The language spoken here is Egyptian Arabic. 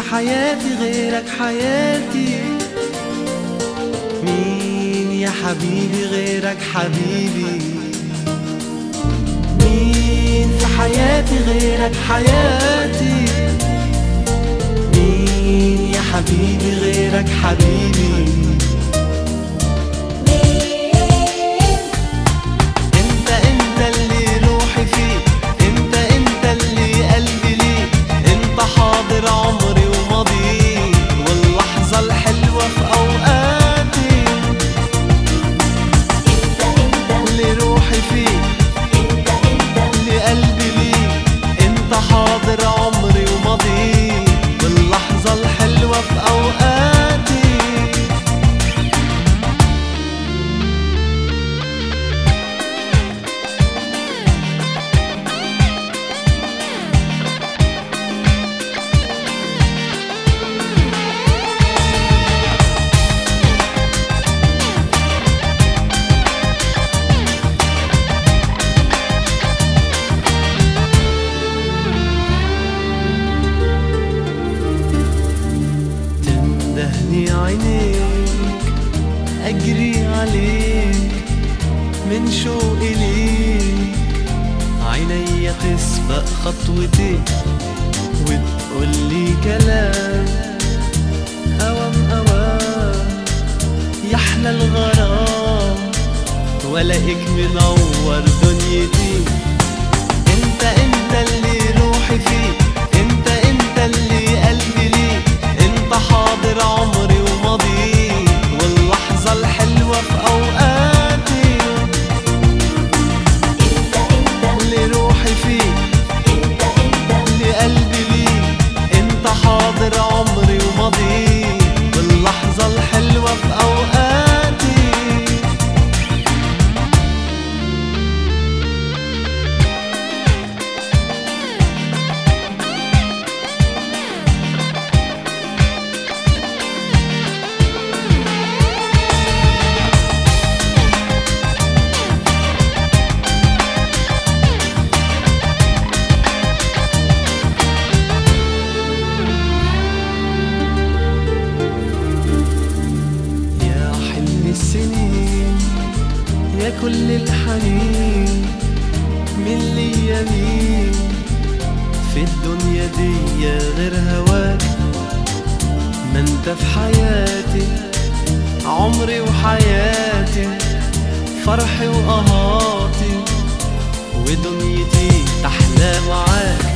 حياتي غيرك حياتي مين يا حبيبي غيرك حبيبي مين في حياتي غيرك حياتي مين يا حبيبي غيرك حبيبي انت انت اللي روحي فيك انت انت اللي قلبي ليك انت حاضر عمري وماضي واللحظة الحلوة في اوقاتي اللي روحي فيك اللي قلبي ليك انت حاضر عمري وماضي واللحظة الحلوة في اوقاتي تندهني عينيك أجري عليك من شوقي ليك عيني تسبق خطوتي وتقولي كلام أوام أوام يحلى الغرام ولاقيك منور دنيتي انت انت اللي روحي فيك انت انت اللي قلبي ليك انت حاضر عمري وماضي واللحظة الحلوة في اوقاتي اللي روحي فيك اللي قلبي ليك انت حاضر عمري وماضي واللحظة الحلوة في اوقاتي يا حلم السنين يا كل الحنين من لي يمين في الدنيا دي غير هواك ما انت في حياتي عمري وحياتي فرحي وقهاتي ودنيتي تحلى معاك